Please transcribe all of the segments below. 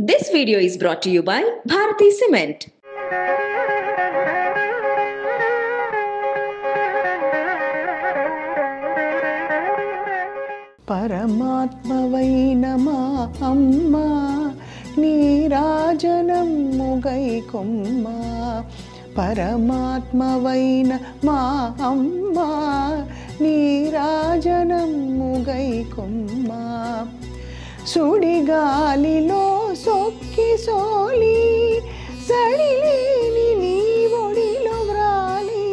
This video is brought to you by Bharati Cement. పరమాత్మవైన మా అమ్మ నీరాజనం ముగై కొమ్మ పరమాత్మవైన మా అమ్మ నీరాజనం ముగై కొమ్మ సుడిగాలిలో సొక్కి సోలి సడిలేని నీ ఒడిలో వ్రాలి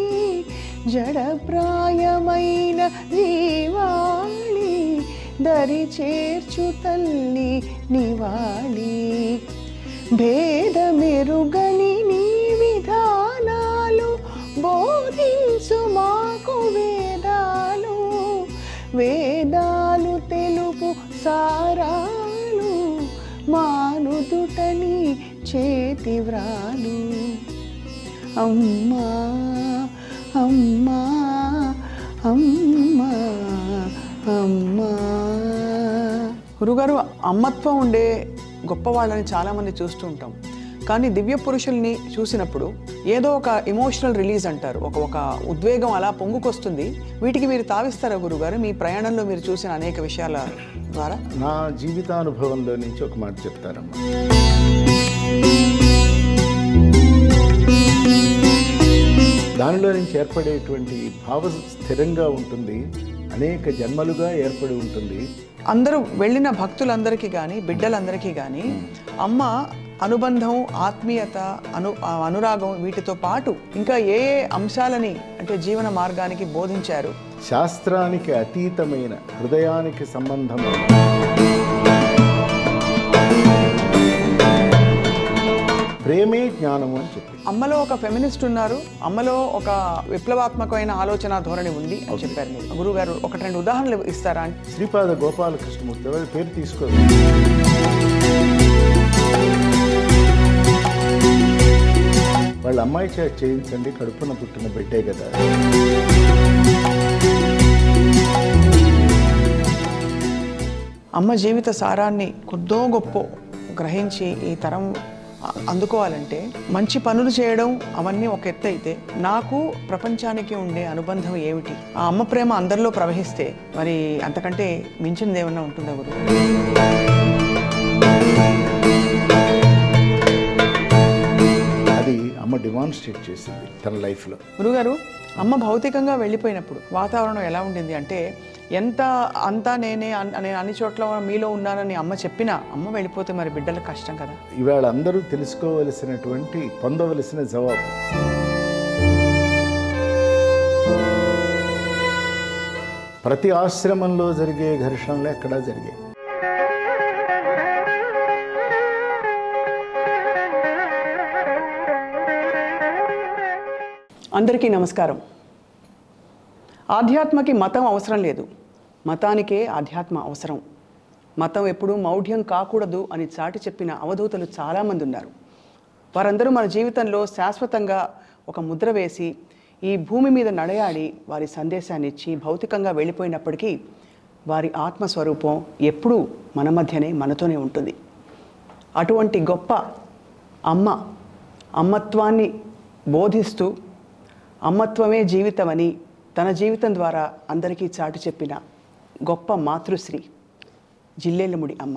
జడప్రాయమైన జీవాళి దరి చేర్చు తల్లి నివాళి భేదమెరుగని నీ విధానాలు బోధించు మాకు వేదాలు వేదాలు తెలుపు సారాలు మానుదుటని చేతి వ్రాలు అమ్మా అమ్మా అమ్మా అమ్మా గురుగారు అమ్మత్వం ఉండే గొప్ప వాళ్ళని చాలామంది చూస్తూ ఉంటాం కానీ దివ్య పురుషుల్ని చూసినప్పుడు ఏదో ఒక ఎమోషనల్ రిలీజ్ అంటారు ఒక ఒక ఉద్వేగం అలా పొంగుకొస్తుంది వీటికి మీరు తావిస్తారా గురుగారు మీ ప్రయాణంలో మీరు చూసిన అనేక విషయాల ద్వారా నా జీవితానుభవంలో నుంచి ఒక మాట చెప్తారమ్మా దానిలో నుంచి ఏర్పడేటువంటి భావ స్థిరంగా ఉంటుంది అనేక జన్మలుగా ఏర్పడి ఉంటుంది అందరూ వెళ్ళిన భక్తులందరికీ కానీ బిడ్డలందరికీ కానీ అమ్మ అనుబంధం ఆత్మీయత అను ఆ అనురాగం వీటితో పాటు ఇంకా ఏ ఏ అంశాలని అంటే జీవన మార్గానికి బోధించారు శాస్త్రానికి అతీతమైన హృదయానికి సంబంధమైన ప్రేమే జ్ఞానము అని చెప్పి అమ్మలో ఒక ఫెమినిస్ట్ ఉన్నారు అమ్మలో ఒక విప్లవాత్మకమైన ఆలోచన ధోరణి ఉంది అని చెప్పారు మీరు గురువు గారు ఒకటి రెండు ఉదాహరణలు ఇస్తారా అంటే శ్రీపాద గోపాలకృష్ణమూర్తి వారి పేరు తీసుకో వాళ్ళ అమ్మాయి చేత చేయించండి కడుపున పుట్టిన బిడ్డే కదా అమ్మ జీవిత సారాన్ని కొద్దో గొప్ప గ్రహించి ఈ తరం అ- అందుకోవాలంటే మంచి పనులు చేయడం అవన్నీ ఒక ఎత్తు అయితే నాకు ప్రపంచానికి ఉండే అనుబంధం ఏమిటి ఆ అమ్మ ప్రేమ అందరిలో ప్రవహిస్తే మరి అంతకంటే మించినది ఏమన్నా ఉంటుందా గురు అది అమ్మ డిమాన్స్ట్రేట్ చేసింది తన లైఫ్లో గురుగారు అమ్మ భౌతికంగా వెళ్ళిపోయినప్పుడు వాతావరణం ఎలా ఉండింది అంటే ఎంత అంతా నేనే అన్- నేను అన్ని చోట్ల మీలో ఉన్నానని అమ్మ చెప్పినా అమ్మ వెళ్ళిపోతే మరి బిడ్డలకు కష్టం కదా ఇవాళ అందరూ తెలుసుకోవలసినటువంటి పొందవలసిన జవాబు ప్రతి ఆశ్రమంలో జరిగే ఘర్షణలు ఎక్కడా జరిగాయి అందరికీ నమస్కారం ఆధ్యాత్మకి మతం అవసరం లేదు మతానికే ఆధ్యాత్మ అవసరం మతం ఎప్పుడూ మౌఢ్యం కాకూడదు అని చాటి చెప్పిన అవధూతలు చాలామంది ఉన్నారు వారందరూ మన జీవితంలో శాశ్వతంగా ఒక ముద్ర వేసి ఈ భూమి మీద నడయాడి వారి సందేశాన్ని ఇచ్చి భౌతికంగా వెళ్ళిపోయినప్పటికీ వారి ఆత్మస్వరూపం ఎప్పుడూ మన మధ్యనే మనతోనే ఉంటుంది అటువంటి గొప్ప అమ్మ అమ్మత్వాన్ని బోధిస్తూ అమ్మత్వమే జీవితమని తన జీవితం ద్వారా అందరికీ చాటి చెప్పిన గొప్ప మాతృశ్రీ జిల్లెళ్ళముడి అమ్మ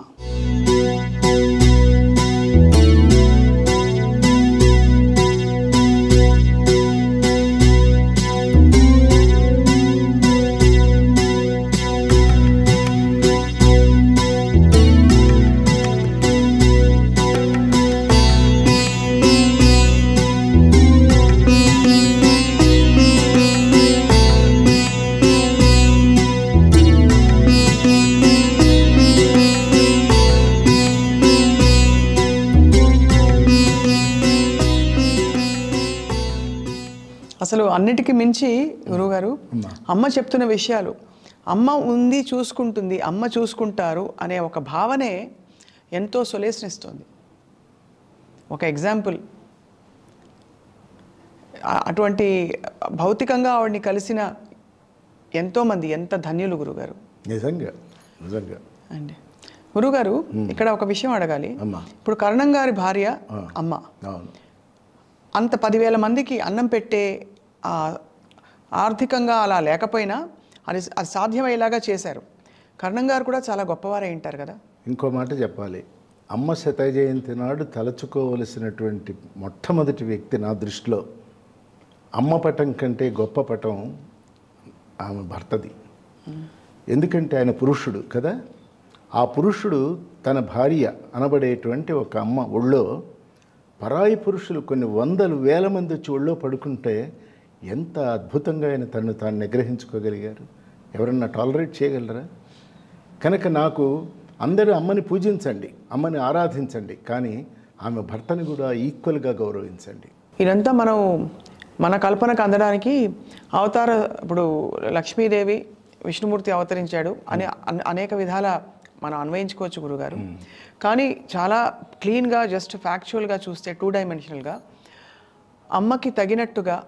అసలు అన్నిటికీ మించి గురువుగారు అమ్మ చెప్తున్న విషయాలు అమ్మ ఉంది చూసుకుంటుంది అమ్మ చూసుకుంటారు అనే ఒక భావనే ఎంతో సొలేస్నిస్తుంది ఒక ఎగ్జాంపుల్ ఆ- అటువంటి భౌతికంగా ఆవిడని కలిసిన ఎంతోమంది ఎంత ధన్యులు గురుగారు నిజంగా నిజంగా అండి గురుగారు ఇక్కడ ఒక విషయం అడగాలి అమ్మా. ఇప్పుడు కరణం గారి భార్య అమ్మ అవును అంత పదివేల మందికి అన్నం పెట్టే ఆ, ఆర్థికంగా అలా లేకపోయినా అది అది సాధ్యమయ్యేలాగా చేశారు కర్ణం గారు కూడా చాలా గొప్పవారే ఉంటారు కదా ఇంకో మాట చెప్పాలి అమ్మ శత జయంతి నాడు తలచుకోవలసినటువంటి మొట్టమొదటి వ్యక్తి నా దృష్టిలో అమ్మ పటం కంటే గొప్ప పటం ఆమె భర్తది ఎందుకంటే ఆయన పురుషుడు కదా ఆ పురుషుడు తన భార్య అనబడేటువంటి ఒక అమ్మ ఒళ్ళో పరాయి పురుషులు కొన్ని వందలు వేల మంది వచ్చి ఒళ్ళో పడుకుంటే ఎంత అద్భుతంగా ఆయన తను తాను నిగ్రహించుకోగలిగారు ఎవరన్నా టాలరేట్ చేయగలరా కనుక నాకు అందరూ అమ్మని పూజించండి అమ్మని ఆరాధించండి కానీ ఆమె భర్తని కూడా ఈక్వల్గా గౌరవించండి ఇదంతా మనం మన కల్పనకు అందడానికి అవతార ఇప్పుడు లక్ష్మీదేవి విష్ణుమూర్తి అవతరించాడు అని అన్- అనేక విధాల మనం అన్వయించుకోవచ్చు గురుగారు కానీ చాలా క్లీన్గా జస్ట్ ఫ్యాక్చువల్గా చూస్తే టూ డైమెన్షనల్గా అమ్మకి తగినట్టుగా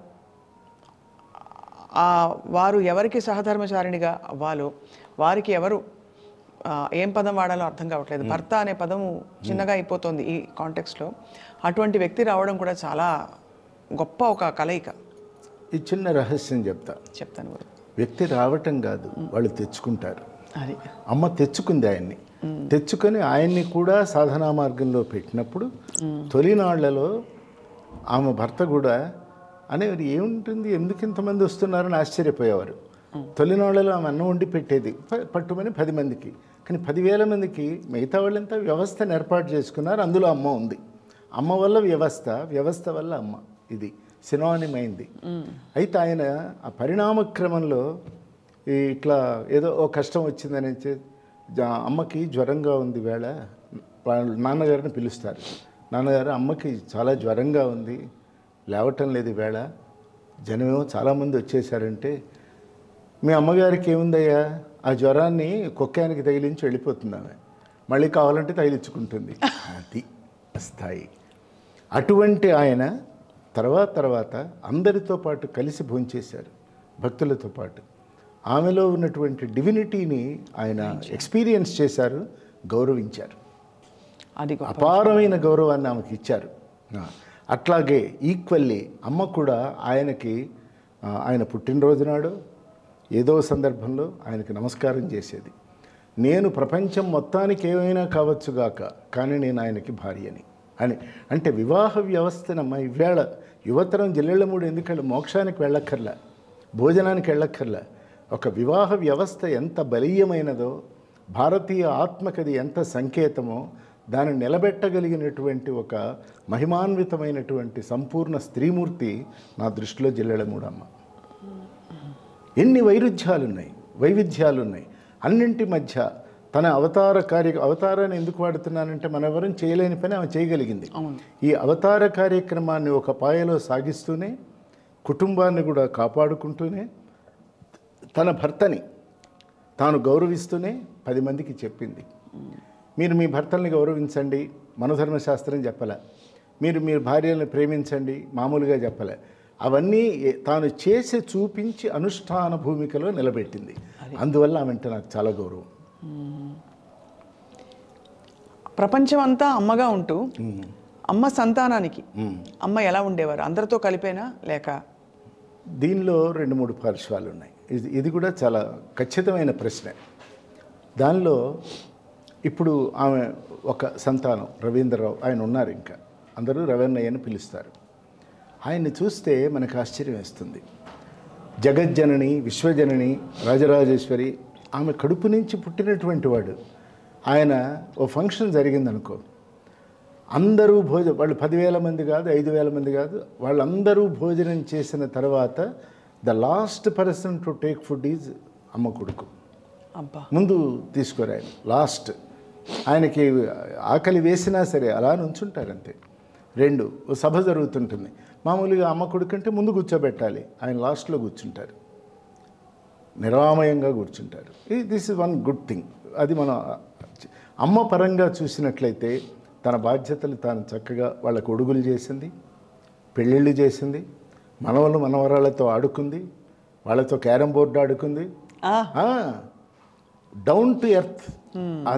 ఆ వారు ఎవరికి సహధర్మచారిణిగా అవ్వాలో వారికి ఎవరు ఆ, ఏం పదం వాడాలో అర్థం కావట్లేదు భర్త అనే పదము చిన్నగా అయిపోతుంది ఈ కాంటెక్స్లో అటువంటి వ్యక్తి రావడం కూడా చాలా గొప్ప ఒక కలయిక ఈ చిన్న రహస్యం చెప్తా చెప్తాను గురు వ్యక్తి రావటం కాదు వాళ్ళు తెచ్చుకుంటారు అది అమ్మ తెచ్చుకుంది ఆయన్ని తెచ్చుకొని ఆయన్ని కూడా సాధనా మార్గంలో పెట్టినప్పుడు తొలినాళ్లలో ఆమె భర్త కూడా అనేవారు ఏముంటుంది ఎందుకు ఇంతమంది వస్తున్నారని ఆశ్చర్యపోయేవారు తొలినాళ్లలో ఆమె అన్నం వండి పెట్టేది ప- పట్టుమని పది మందికి కానీ పదివేల మందికి మిగతా వాళ్ళంతా వ్యవస్థను ఏర్పాటు చేసుకున్నారు అందులో అమ్మ ఉంది అమ్మ వల్ల వ్యవస్థ వ్యవస్థ వల్ల అమ్మ ఇది సినానిమ్ అయింది అయితే ఆయన ఆ పరిణామ క్రమంలో ఈ ఇట్లా ఏదో ఓ కష్టం వచ్చిందని చెప్పి, జా- అమ్మకి జ్వరంగా ఉంది వేళ వాళ్ళ నాన్నగారిని పిలుస్తారు నాన్నగారు అమ్మకి చాలా జ్వరంగా ఉంది లేవటం లేదు వేళ జనమేమో చాలామంది వచ్చేసారంటే మీ అమ్మగారికి ఏముందయ్యా ఆ జ్వరాన్ని కుక్కానికి తగిలించి వెళ్ళిపోతుంది ఆమె మళ్ళీ కావాలంటే తగిలించుకుంటుంది అది స్థాయి అటువంటి ఆయన తర్వాత తర్వాత అందరితో పాటు కలిసి భోంచేశారు భక్తులతో పాటు ఆమెలో ఉన్నటువంటి డివినిటీని ఆయన ఎక్స్పీరియన్స్ చేశారు గౌరవించారు అది గొప్ప అపారమైన గౌరవాన్ని ఆమెకి ఇచ్చారు ఆ, అట్లాగే ఈక్వల్లీ అమ్మ కూడా ఆయనకి ఆ, ఆయన పుట్టినరోజు నాడు ఏదో సందర్భంలో ఆయనకి నమస్కారం చేసేది నేను ప్రపంచం మొత్తానికి ఏమైనా కావచ్చుగాక కానీ నేను ఆయనకి భార్యని అని అంటే వివాహ వ్యవస్థనమ్మ ఇవాళ యువతరం జిల్లెళ్ళమూడు ఎందుకంటే మోక్షానికి వెళ్ళక్కర్లా భోజనానికి వెళ్ళక్కర్లా ఒక వివాహ వ్యవస్థ ఎంత బలీయమైనదో భారతీయ ఆత్మకది ఎంత సంకేతమో దాన్ని నిలబెట్టగలిగినటువంటి ఒక మహిమాన్వితమైనటువంటి సంపూర్ణ స్త్రీమూర్తి నా దృష్టిలో జిల్లెళమూడమ్మ ఎన్ని వైరుధ్యాలు ఉన్నాయి వైవిధ్యాలు ఉన్నాయి అన్నింటి మధ్య తన అవతార కార్య అవతారాన్ని ఎందుకు వాడుతున్నానంటే మనం ఎవరం చేయలేని పని ఆమె చేయగలిగింది ఈ అవతార కార్యక్రమాన్ని ఒక పాయలో సాగిస్తూనే కుటుంబాన్ని కూడా కాపాడుకుంటూనే తన భర్తని తాను గౌరవిస్తూనే పది మందికి చెప్పింది మీరు మీ భర్తల్ని గౌరవించండి మనధర్మశాస్త్రం చెప్పలే మీరు మీ భార్యలను ప్రేమించండి మామూలుగా చెప్పలే అవన్నీ ఏ- తాను చేసి చూపించి అనుష్ఠాన భూమికలో నిలబెట్టింది అందువల్ల ఆమెంటే నాకు చాలా గౌరవం ప్రపంచం అంతా అమ్మగా ఉంటూ అమ్మ సంతానానికి అమ్మ ఎలా ఉండేవారు అందరితో కలిపేనా లేక దీనిలో రెండు మూడు పార్శ్వాలు ఉన్నాయి ఇది ఇది కూడా చాలా ఖచ్చితమైన ప్రశ్న దానిలో ఇప్పుడు ఆమె ఒక సంతానం రవీంద్రరావు ఆయన ఉన్నారు ఇంకా అందరూ రవణయ్య అని పిలుస్తారు ఆయన్ని చూస్తే మనకు ఆశ్చర్యం వేస్తుంది జగజ్జనని విశ్వజనని రాజరాజేశ్వరి ఆమె కడుపు నుంచి పుట్టినటువంటి వాడు ఆయన ఓ ఫంక్షన్ జరిగిందనుకో అందరూ భోజ వాళ్ళు పదివేల మంది కాదు ఐదు వేల మంది కాదు వాళ్ళందరూ భోజనం చేసిన తర్వాత the last person to take food is అమ్మ కొడుకు అబ్బా ముందు తీసుకోరు ఆయన లాస్ట్ ఆయనకి ఆకలి వేసినా సరే అలా నుంచుంటారు అంతే రెండు ఓ సభ జరుగుతుంటుంది మామూలుగా అమ్మ కొడుకు అంటే ముందు కూర్చోబెట్టాలి ఆయన లాస్ట్లో కూర్చుంటారు నిరామయంగా కూర్చుంటారు this is one good thing అది మనం అమ్మ పరంగా చూసినట్లయితే తన బాధ్యతలు తాను చక్కగా వాళ్ళకు ఒడుగులు చేసింది పెళ్ళిళ్ళు చేసింది మనవలు మనవరాళ్ళతో ఆడుకుంది వాళ్ళతో క్యారమ్ బోర్డు ఆడుకుంది ఆ, డౌన్ టు ఎర్త్ అది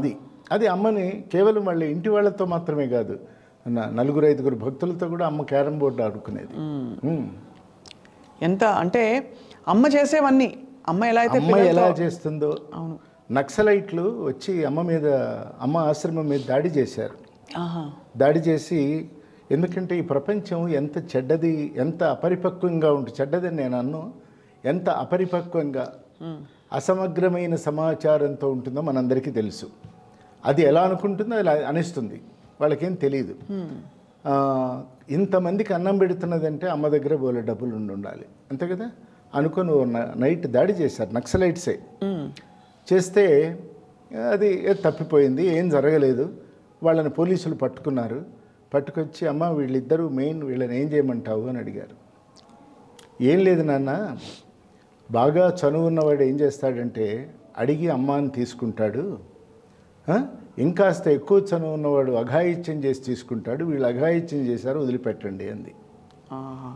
అది అమ్మని కేవలం వాళ్ళ ఇంటి వాళ్ళతో మాత్రమే కాదు న- నలుగురు ఐదుగురు భక్తులతో కూడా అమ్మ క్యారమ్ బోర్డు ఆడుకునేది ఉమ్. ఎంత అంటే అమ్మ చేసేవన్నీ అమ్మ ఎలా అయితే అమ్మ ఎలా పిల్లలతో- చేస్తుందో అవును నక్సలైట్లు వచ్చి అమ్మ మీద అమ్మ ఆశ్రమం మీద దాడి చేశారు ఆహా దాడి చేసి ఎందుకంటే ఈ ప్రపంచం ఎంత చెడ్డది ఎంత అపరిపక్వంగా ఉంటుంది చెడ్డదని నేను అన్ను ఎంత అపరిపక్వంగా అసమగ్రమైన సమాచారంతో ఉంటుందో మనందరికీ తెలుసు అది ఎలా అనుకుంటుందో అలా అనిస్తుంది వాళ్ళకేం తెలియదు ఆ, ఇంతమందికి అన్నం పెడుతున్నదంటే అమ్మ దగ్గర బోలే డబ్బులు ఉండి ఉండాలి అంతే కదా అనుకొని ఓ న- నైట్ దాడి చేశారు నక్సలైట్సే చేస్తే అది ఏ తప్పిపోయింది ఏం జరగలేదు వాళ్ళని పోలీసులు పట్టుకున్నారు పట్టుకొచ్చి అమ్మ వీళ్ళిద్దరూ మెయిన్ వీళ్ళని ఏం చేయమంటావు అని అడిగారు ఏం లేదు నాన్న బాగా చనువు ఉన్నవాడు ఏం చేస్తాడంటే అడిగి అమ్మాని తీసుకుంటాడు ఆ? ఇంకాస్త ఎక్కువ చనువు ఉన్నవాడు అఘాయిత్యం చేసి తీసుకుంటాడు వీళ్ళు అఘాయిత్యం చేశారు వదిలిపెట్టండి అంది ఆహా.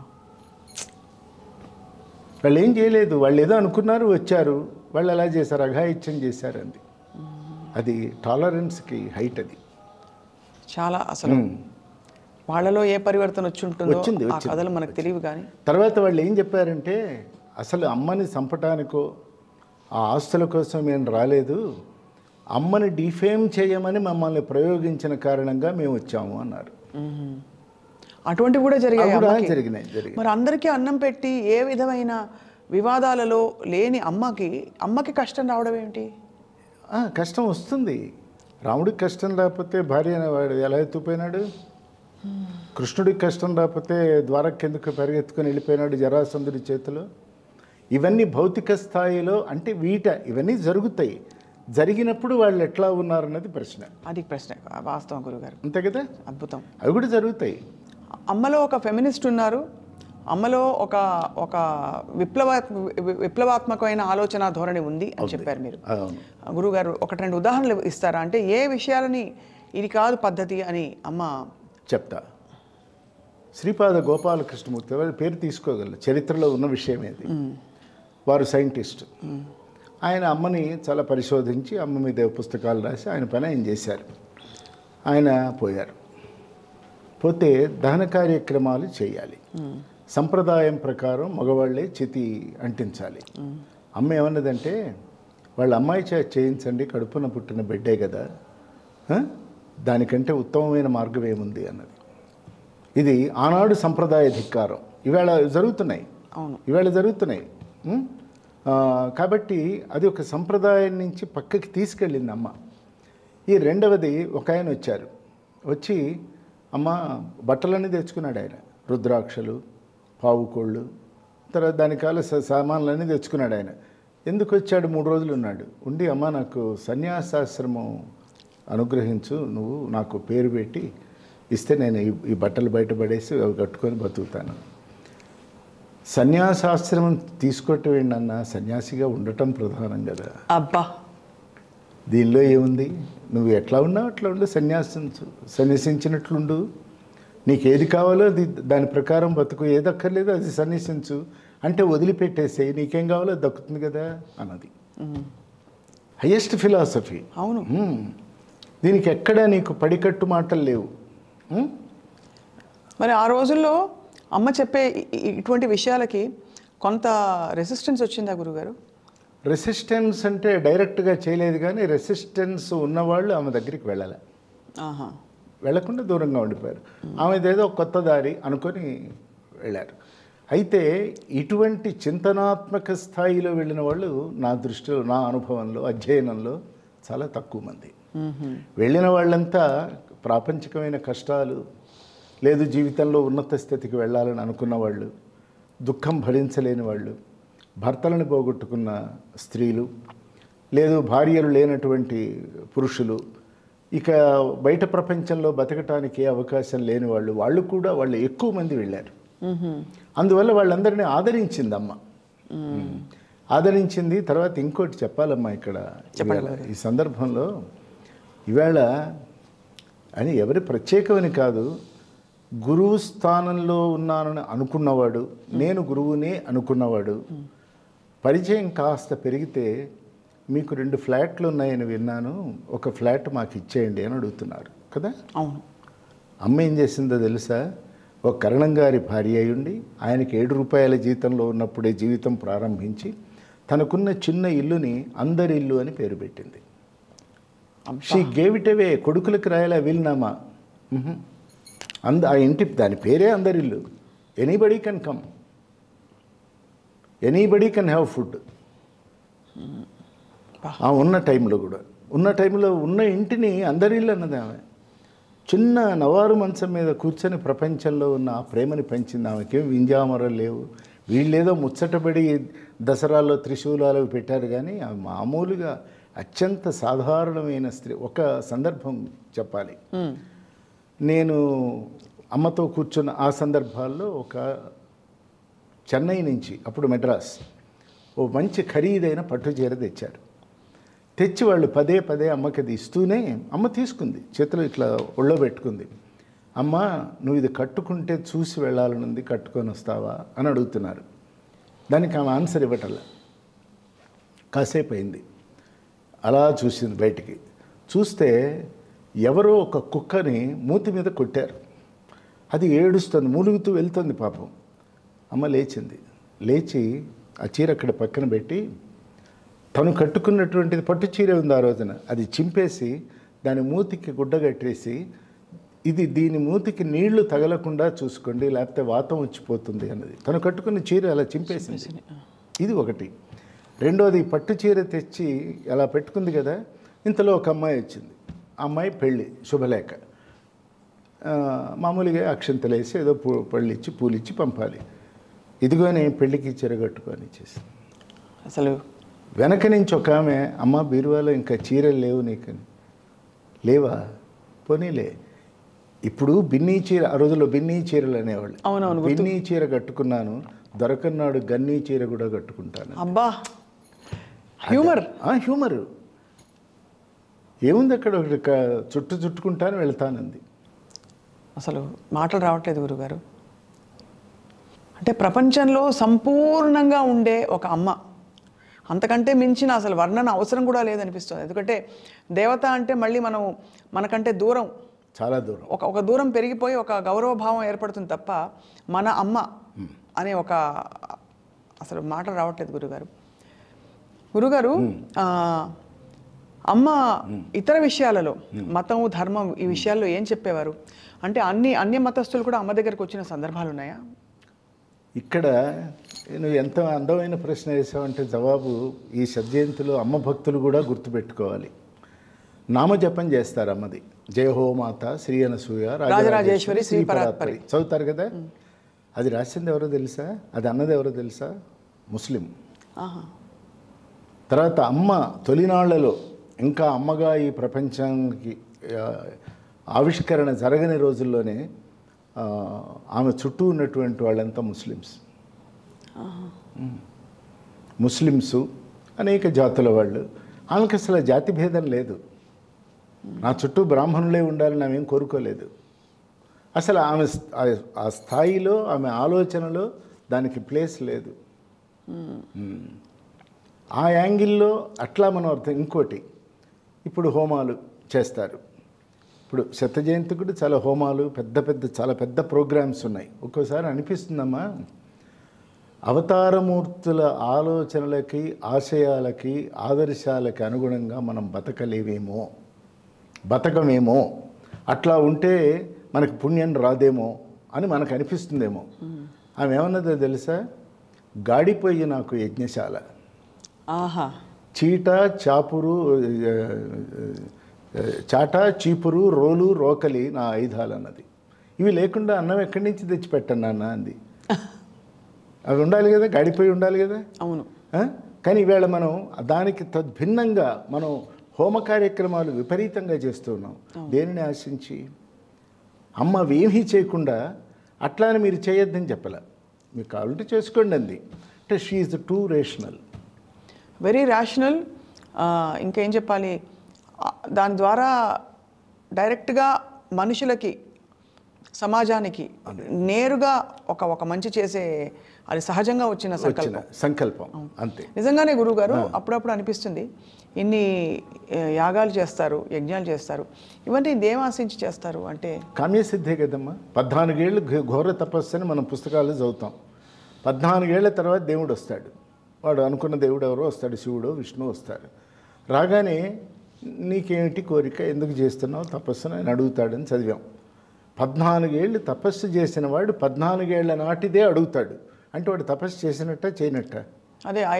వాళ్ళు ఏం చేయలేదు వాళ్ళు ఏదో అనుకున్నారు వచ్చారు వాళ్ళు అలా చేశారు అఘాయిత్యం చేశారు అంది అది టాలరెన్స్కి హైట్ అది చాలా అసలు ఉమ్. వాళ్ళలో ఏ పరివర్తన వచ్చి ఉంటుందో వచ్చింది, ఆ వచ్చింది, కథలు మనకు తెలియవు కానీ తర్వాత వాళ్ళు ఏం చెప్పారంటే అసలు అమ్మని చంపటానికో ఆ ఆస్తుల కోసం మేము రాలేదు అమ్మని డిఫేమ్ చేయమని మమ్మల్ని ప్రయోగించిన కారణంగా మేము వచ్చాము అన్నారు అటువంటివి కూడా జరిగాయి అవి కూడా అమ్మకి. జరిగినాయి జరిగినాయి మరి అందరికీ అన్నం పెట్టి ఏ విధమైన వివాదాలలో లేని అమ్మకి అమ్మకి కష్టం రావడం ఏమిటి ఆ, కష్టం వస్తుంది రాముడికి కష్టం లేకపోతే భార్య అనేవాడు ఎలా ఎత్తుకుపోయినాడు కృష్ణుడికి కష్టం లేకపోతే ద్వారకెందుకు పరిగెత్తుకొని వెళ్ళిపోయినాడు జరాసంధుడి చేతిలో ఇవన్నీ భౌతిక స్థాయిలో అంటే వీట ఇవన్నీ జరుగుతాయి జరిగినప్పుడు వాళ్ళు ఎట్లా ఉన్నారన్నది ప్రశ్న అది ప్రశ్న వాస్తవం గురుగారు అంతే కదా అద్భుతం అవి కూడా జరుగుతాయి అమ్మలో ఒక ఫెమినిస్ట్ ఉన్నారు అమ్మలో ఒక ఒక విప్లవ వి- విప్లవాత్మకమైన ఆలోచన ధోరణి ఉంది అని చెప్పారు మీరు అవును గురుగారు ఒకటి రెండు ఉదాహరణలు ఇస్తారా అంటే ఏ విషయాలని ఇది కాదు పద్ధతి అని అమ్మ చెప్తా శ్రీపాద గోపాలకృష్ణమూర్తి వారి పేరు తీసుకోగలరు చరిత్రలో ఉన్న విషయం ఇది వారు సైంటిస్ట్ ఆయన అమ్మని చాలా పరిశోధించి అమ్మ మీద పుస్తకాలు రాసి ఆయన పని ఆయన చేశారు ఆయన పోయారు పోతే దహన కార్యక్రమాలు చేయాలి సంప్రదాయం ప్రకారం మగవాళ్ళే చితి అంటించాలి అమ్మ ఏమన్నదంటే వాళ్ళ అమ్మాయి చేత చేయించండి కడుపున పుట్టిన బిడ్డే కదా ఆ? దానికంటే ఉత్తమమైన మార్గం ఏముంది అన్నది ఇది ఆనాడు సంప్రదాయ ధిక్కారం ఇవాళ జరుగుతున్నాయి అవును ఇవాళ జరుగుతున్నాయి ఉం? ఆ, కాబట్టి అది ఒక సంప్రదాయం నుంచి పక్కకి తీసుకెళ్ళింది అమ్మ ఈ రెండవది ఒక ఆయన వచ్చారు వచ్చి అమ్మ బట్టలన్నీ తెచ్చుకున్నాడు ఆయన రుద్రాక్షలు పావుకోళ్ళు తర్వాత దాని కాల స- సామాన్లన్నీ తెచ్చుకున్నాడు ఆయన ఎందుకు వచ్చాడు మూడు రోజులు ఉన్నాడు ఉండి అమ్మ నాకు సన్యాసాశ్రమం అనుగ్రహించు నువ్వు నాకు పేరు పెట్టి ఇస్తే నేను ఈ- ఈ బట్టలు బయటపడేసి అవి కట్టుకొని బతుకుతాను సన్యాసాశ్రమం తీసుకోవటం ఏంటన్నా సన్యాసిగా ఉండటం ప్రధానం కదా అబ్బా దీనిలో ఏముంది నువ్వు ఎట్లా ఉన్నావు అట్లా ఉండు సన్యాసించు సన్యసించినట్లుండు నీకు ఏది కావాలో అది దాని ప్రకారం బతుకు ఏది అక్కర్లేదో అది సన్యసించు అంటే వదిలిపెట్టేసేయి నీకేం కావాలో అది దక్కుతుంది కదా అన్నది హయ్యెస్ట్ ఫిలాసఫీ అవును దీనికి ఎక్కడ నీకు పడికట్టు మాటలు లేవు ఉమ్? మరి ఆ రోజుల్లో అమ్మ చెప్పే ఇ- ఇ- ఇటువంటి విషయాలకి కొంత రెసిస్టెన్స్ వచ్చిందా గురుగారు రెసిస్టెన్స్ అంటే డైరెక్ట్గా చేయలేదు కానీ రెసిస్టెన్స్ ఉన్నవాళ్ళు ఆమె దగ్గరికి వెళ్ళాలి ఆహా వెళ్లకుండా దూరంగా ఉండిపోయారు ఆమెదేదో కొత్త దారి అనుకొని వెళ్ళారు అయితే ఇటువంటి చింతనాత్మక స్థాయిలో వెళ్ళిన వాళ్ళు నా దృష్టిలో నా అనుభవంలో అధ్యయనంలో చాలా తక్కువ మంది వెళ్ళిన వాళ్ళంతా ప్రాపంచికమైన కష్టాలు లేదు జీవితంలో ఉన్నత స్థితికి వెళ్ళాలని అనుకున్న వాళ్ళు దుఃఖం భరించలేని వాళ్ళు భర్తలను పోగొట్టుకున్న స్త్రీలు లేదు భార్యలు లేనటువంటి పురుషులు ఇక బయట ప్రపంచంలో బతకటానికి ఏ అవకాశం లేని వాళ్ళు వాళ్ళు కూడా వాళ్ళు ఎక్కువ మంది వెళ్ళారు అందువల్ల వాళ్ళందరినీ ఆదరించింది అమ్మ ఆదరించింది తర్వాత ఇంకోటి చెప్పాలమ్మా ఇక్కడ ఇవాళ ఈ సందర్భంలో ఇవాళ అని ఎవరి ప్రత్యేకమని కాదు గురువు స్థానంలో ఉన్నానని అనుకున్నవాడు నేను గురువునే అనుకున్నవాడు పరిచయం కాస్త పెరిగితే మీకు రెండు ఫ్లాట్లు ఉన్నాయని విన్నాను ఒక ఫ్లాట్ మాకు ఇచ్చేయండి అని అడుగుతున్నారు కదా అవును అమ్మ ఏం చేసిందో తెలుసా ఒక కరణం గారి భార్య అయ్యుండి ఆయనకి ఏడు రూపాయల జీతంలో ఉన్నప్పుడే జీవితం ప్రారంభించి తనకున్న చిన్న ఇల్లుని అందరి ఇల్లు అని పేరు పెట్టింది షీ గేవ్ ఇట్ అవే కొడుకులకు రాయాలా వీలునామా మ్హూ. అంద ఆ ఇంటి దాని పేరే అందరిల్లు anybody can come anybody can have food ఆ ఉన్న టైంలో కూడా ఉన్న టైంలో ఉన్న ఇంటిని అందరిల్లు అన్నది ఆమె చిన్న నవారు మంచం మీద కూర్చొని ప్రపంచంలో ఉన్న ఆ ప్రేమని పెంచింది ఆమెకేం వింజామరలు లేవు వీళ్ళేదో ముచ్చటపడి దసరాల్లో త్రిశూలాలు పెట్టారు కానీ ఆమె మామూలుగా అత్యంత సాధారణమైన స్త్రీ ఒక సందర్భం చెప్పాలి నేను అమ్మతో కూర్చున్న ఆ సందర్భాల్లో ఒక చెన్నై నుంచి అప్పుడు మెడ్రాస్ ఓ మంచి ఖరీదైన పట్టు చీర తెచ్చారు తెచ్చి వాళ్ళు పదే పదే అమ్మకి అది ఇస్తూనే అమ్మ తీసుకుంది చేతిలో ఇట్లా ఒళ్ళో పెట్టుకుంది అమ్మ నువ్వు ఇది కట్టుకుంటే చూసి వెళ్ళాలనుంది కట్టుకొని వస్తావా అని అడుగుతున్నారు దానికి ఆమె ఆన్సర్ ఇవ్వటల్లా కాసేపు అయింది అలా చూసింది బయటికి చూస్తే ఎవరో ఒక కుక్కని మూతి మీద కొట్టారు అది ఏడుస్తుంది మూలుగుతూ వెళ్తుంది పాపం అమ్మ లేచింది లేచి ఆ చీర అక్కడ పక్కన పెట్టి తను కట్టుకున్నటువంటిది పట్టు చీర ఉంది ఆ రోజున అది చింపేసి దాని మూతికి గుడ్డ కట్టేసి ఇది దీని మూతికి నీళ్లు తగలకుండా చూసుకోండి లేకపోతే వాతం వచ్చిపోతుంది అన్నది తను కట్టుకున్న చీర అలా చింపేసింది ఇది ఒకటి రెండోది పట్టు చీర తెచ్చి అలా పెట్టుకుంది కదా ఇంతలో ఒక అమ్మాయి వచ్చింది ఆ అమ్మాయి పెళ్ళి శుభలేఖ ఆ, మామూలుగా అక్షంతలు వేసి ఏదో పూ పళ్ళు ఇచ్చి పూలు ఇచ్చి పంపాలి ఇదిగోనే పెళ్ళికి చీర కట్టుకొని ఇచ్చేసింది అసలు వెనక నుంచి ఒక ఆమె అమ్మ బీరువాలో ఇంకా చీరలు లేవు నీకని లేవా పోనీలే ఇప్పుడు బిన్నీ చీర ఆ రోజుల్లో బిన్నీ చీరలు అనేవాళ్ళు అవునవును, గుర్తు. బిన్నీ చీర కట్టుకున్నాను దొరకన్నాడు గన్నీ చీర కూడా కట్టుకుంటాను అబ్బా హ్యూమర్ ఆ, హ్యూమర్ ఏముంది అక్కడ ఒకటి క- చుట్టు చుట్టుకుంటాను వెళ్తానంది అసలు మాటలు రావట్లేదు గురుగారు అంటే ప్రపంచంలో సంపూర్ణంగా ఉండే ఒక అమ్మ అంతకంటే మించిన అసలు వర్ణన అవసరం కూడా లేదనిపిస్తుంది ఎందుకంటే దేవత అంటే మళ్ళీ మనం మనకంటే దూరం చాలా దూరం ఒక ఒక దూరం పెరిగిపోయి ఒక గౌరవ భావం ఏర్పడుతుంది తప్ప మన అమ్మ అనే ఒక అసలు మాట రావట్లేదు గురుగారు గురుగారు ఆ, అమ్మ ఇతర విషయాలలో మతం ధర్మం ఈ విషయాల్లో ఏం చెప్పేవారు అంటే అన్ని అన్య మతస్థులు కూడా అమ్మ దగ్గరకు వచ్చిన సందర్భాలు ఉన్నాయా ఇక్కడ నువ్వు ఎంత అందమైన ప్రశ్న వేసావంటే జవాబు ఈ సజ్జయంతిలో అమ్మ భక్తులు కూడా గుర్తుపెట్టుకోవాలి నామజపం చేస్తారు అమ్మది జయ హో మాత శ్రీ అనసూయ రాజరాజేశ్వరి, శ్రీ పరాత్పరి చదువుతారు కదా అది రాసింది ఎవరో తెలుసా అది అన్నది ఎవరో తెలుసా ముస్లిం ఆహా తర్వాత అమ్మ తొలినాళ్లలో ఇంకా అమ్మగా ఈ ప్రపంచానికి ఆ, ఆవిష్కరణ జరగని రోజుల్లోనే ఆ, ఆమె చుట్టూ ఉన్నటువంటి వాళ్ళంతా ముస్లిమ్స్ మ్మ్. ముస్లిమ్సు అనేక జాతుల వాళ్ళు ఆమెకు అసలు జాతి భేదం లేదు నా చుట్టూ బ్రాహ్మణులే ఉండాలని ఆమె ఏం కోరుకోలేదు అసలు ఆమె స్థ- ఆ- ఆ స్థాయిలో ఆమె ఆలోచనలో దానికి ప్లేస్ లేదు మ్మ్. ఆ యాంగిల్లో అట్లా మనం అర్థం ఇంకోటి ఇప్పుడు హోమాలు చేస్తారు ఇప్పుడు శత జయంతి కూడా చాలా హోమాలు పెద్ద పెద్ద చాలా పెద్ద ప్రోగ్రామ్స్ ఉన్నాయి ఒక్కోసారి అనిపిస్తుందమ్మా అవతారమూర్తుల ఆలోచనలకి ఆశయాలకి ఆదర్శాలకి అనుగుణంగా మనం బతకలేవేమో బతకమేమో అట్లా ఉంటే మనకు పుణ్యం రాదేమో అని మనకు అనిపిస్తుందేమో ఆమె ఏమన్నదో తెలుసా గాడిపోయి నాకు యజ్ఞశాల ఆహా చీట చాపురు ఆ, ఆ, చాట చీపురు రోలు రోకలి నా ఆయుధాలు అన్నది ఇవి లేకుండా అన్నం ఎక్కడి నుంచి తెచ్చి పెట్టండి నాన్న అంది అవి ఉండాలి కదా గాడిపోయి ఉండాలి కదా అవును ఆ? కానీ ఈవేళ మనం దానికి తద్భిన్నంగా మనం హోమ కార్యక్రమాలు విపరీతంగా చేస్తూ ఉన్నాం దేనిని ఆశించి అమ్మ అవేమీ చేయకుండా అట్లానే మీరు చేయొద్దని చెప్పలే మీకు కావాలంటే చేసుకోండి అంది అంటే she too rational very rational ఇంకేం చెప్పాలి ఆ, దాని ద్వారా డైరెక్ట్గా మనుషులకి సమాజానికి నేరుగా ఒక ఒక మంచి చేసే అది సహజంగా వచ్చిన సంకల్పం వచ్చిన సంకల్పం అంతే నిజంగానే గురువు గారు అప్పుడప్పుడు అనిపిస్తుంది ఇన్ని ఏ, యాగాలు చేస్తారు యజ్ఞాలు చేస్తారు ఇవన్నీ దేం ఆశించి చేస్తారు అంటే కామ్యసిద్ధే కదమ్మా పద్నాలుగేళ్ళు ఘ- ఘోర తపస్సు అని మనం పుస్తకాలు చదువుతాం పద్నాలుగేళ్ల తర్వాత దేవుడు వస్తాడు వాడు అనుకున్న దేవుడు ఎవరో వస్తాడు శివుడు విష్ణువు వస్తాడు రాగానే నీకేమిటి కోరిక ఎందుకు చేస్తున్నావు తపస్సును అని అడుగుతాడని చదివాం పద్నాలుగేళ్ళు తపస్సు చేసిన వాడు పద్నాలుగేళ్ల నాటిదే అడుగుతాడు అంటే వాడు తపస్సు చేసినట్ట చేయనట్ట అదే ఐ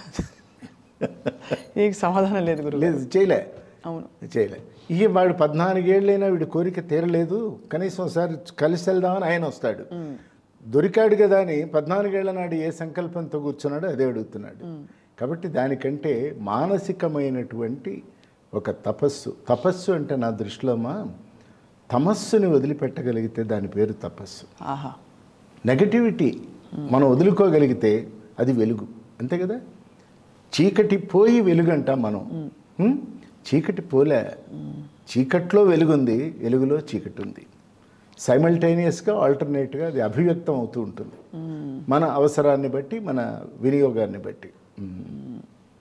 దీనికి సమాధానం లేదు గురువు లేదు చేయలే అవును చేయలే ఇక వాడు పద్నాలుగేళ్ళైనా వీడి కోరిక తీరలేదు కనీసం ఒకసారి కలిసి వెళ్దామని ఆయన వస్తాడు దొరికాడు కదా అని పద్నాలుగేళ్ల నాడు ఏ సంకల్పంతో కూర్చున్నాడో అదే అడుగుతున్నాడు కాబట్టి దానికంటే మానసికమైనటువంటి ఒక తపస్సు తపస్సు అంటే నా దృష్టిలో అమ్మా తమస్సుని వదిలిపెట్టగలిగితే దాని పేరు తపస్సు ఆహా నెగటివిటీ మనం వదులుకోగలిగితే అది వెలుగు అంతే కదా చీకటి పోయి వెలుగు అంటాం మనం హ్మ్? చీకటి పోలే చీకట్లో వెలుగుంది వెలుగులో చీకటి ఉంది సైమల్టేనియస్గా ఆల్టర్నేట్గా అది అభివ్యక్తం అవుతూ ఉంటుంది మన అవసరాన్ని బట్టి మన వినియోగాన్ని బట్టి హ్మ్.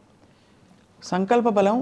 సంకల్ప బలం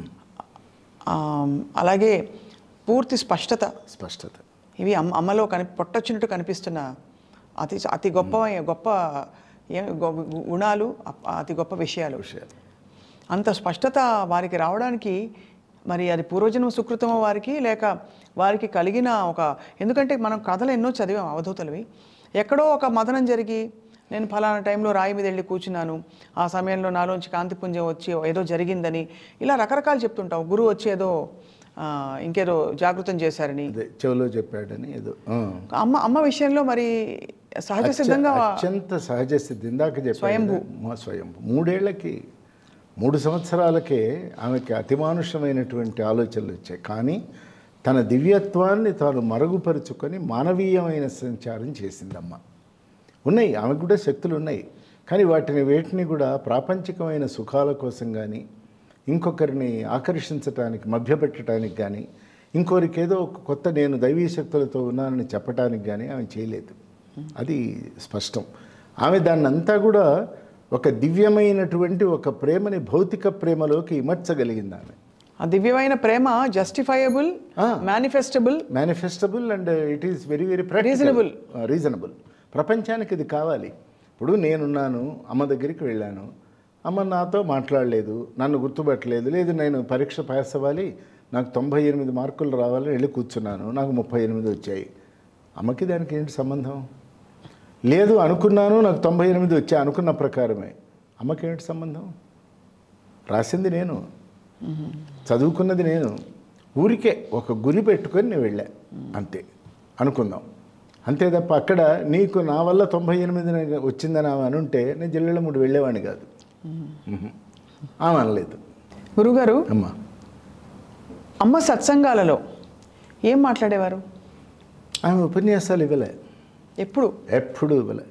ఆ, అలాగే పూర్తి స్పష్టత స్పష్టత ఇవి అమ్మ అమ్మలో కని పొట్టొచ్చినట్టు కనిపిస్తున్న అతి అతి గొప్ప గొప్ప ఏ- గొ- గుణాలు అప్- అతి గొప్ప విషయాలు విషయాలు అంత స్పష్టత వారికి రావడానికి మరి అది పూర్వజన్మ సుకృతమో వారికి లేక వారికి కలిగిన ఒక ఎందుకంటే మనం కథలు ఎన్నో చదివాం అవధూతలవి ఎక్కడో ఒక మదనం జరిగి నేను ఫలానా టైంలో రాయి మీద వెళ్ళి కూర్చున్నాను ఆ సమయంలో నాలోంచి కాంతిపుంజం వచ్చి ఏదో జరిగిందని ఇలా రకరకాలు చెప్తుంటాం గురువు వచ్చి ఏదో ఆ, ఇంకేదో జాగృతం చేశారని అదే చెవిలో చెప్పాడని ఏదో ఆ. అమ్మ అమ్మ విషయంలో మరి సహజ సిద్ధంగా అత్యంత సహజ సిద్ధి ఇందాక చెప్పాను మా స్వయంభు మూడేళ్లకి మూడు సంవత్సరాలకే ఆమెకి అతిమానుషమైనటువంటి ఆలోచనలు వచ్చాయి కానీ తన దివ్యత్వాన్ని తాను మరుగుపరుచుకొని మానవీయమైన సంచారం చేసిందమ్మ ఉన్నాయి ఆమెకు కూడా శక్తులు ఉన్నాయి కానీ వాటిని వేటిని కూడా ప్రాపంచికమైన సుఖాల కోసం కానీ ఇంకొకరిని ఆకర్షించటానికి మభ్యపెట్టడానికి కానీ ఇంకోరికి ఏదో ఒక కొత్త నేను దైవీ శక్తులతో ఉన్నానని చెప్పటానికి కానీ ఆమె చేయలేదు అది స్పష్టం ఆమె దాన్ని అంతా కూడా ఒక దివ్యమైనటువంటి ఒక ప్రేమని భౌతిక ప్రేమలోకి ఇమర్చగలిగింది ఆమె ఆ దివ్యమైన ప్రేమ జస్టిఫైయబుల్ ఆ. Manifestable manifestable and it is very very Reasonable. Reasonable ప్రపంచానికి ఇది కావాలి ఇప్పుడు నేనున్నాను అమ్మ దగ్గరికి వెళ్ళాను అమ్మ నాతో మాట్లాడలేదు నన్ను గుర్తుపట్టలేదు లేదు నేను పరీక్ష పాస్ అవ్వాలి నాకు తొంభై ఎనిమిది మార్కులు రావాలని వెళ్ళి కూర్చున్నాను నాకు ముప్పై ఎనిమిది వచ్చాయి అమ్మకి దానికి ఏంటి సంబంధం లేదు అనుకున్నాను నాకు తొంభై ఎనిమిది వచ్చాయి అనుకున్న ప్రకారమే అమ్మకి ఏంటి సంబంధం రాసింది నేను చదువుకున్నది నేను ఊరికే ఒక గురి పెట్టుకొని నేను వెళ్ళా అంతే అనుకుందాం అంతే తప్ప అక్కడ నీకు నా వల్ల తొంభై ఎనిమిది వచ్చిందని ఆమె అనుంటే నేను జిల్లాలో మూడు వెళ్ళేవాడిని కాదు మ్మ్. ఆమె అనలేదు గురుగారు అమ్మా అమ్మ సత్సంగాలలో ఏం మాట్లాడేవారు ఆమె ఉపన్యాసాలు ఇవ్వలే ఎప్పుడు ఎప్పుడూ ఇవ్వలే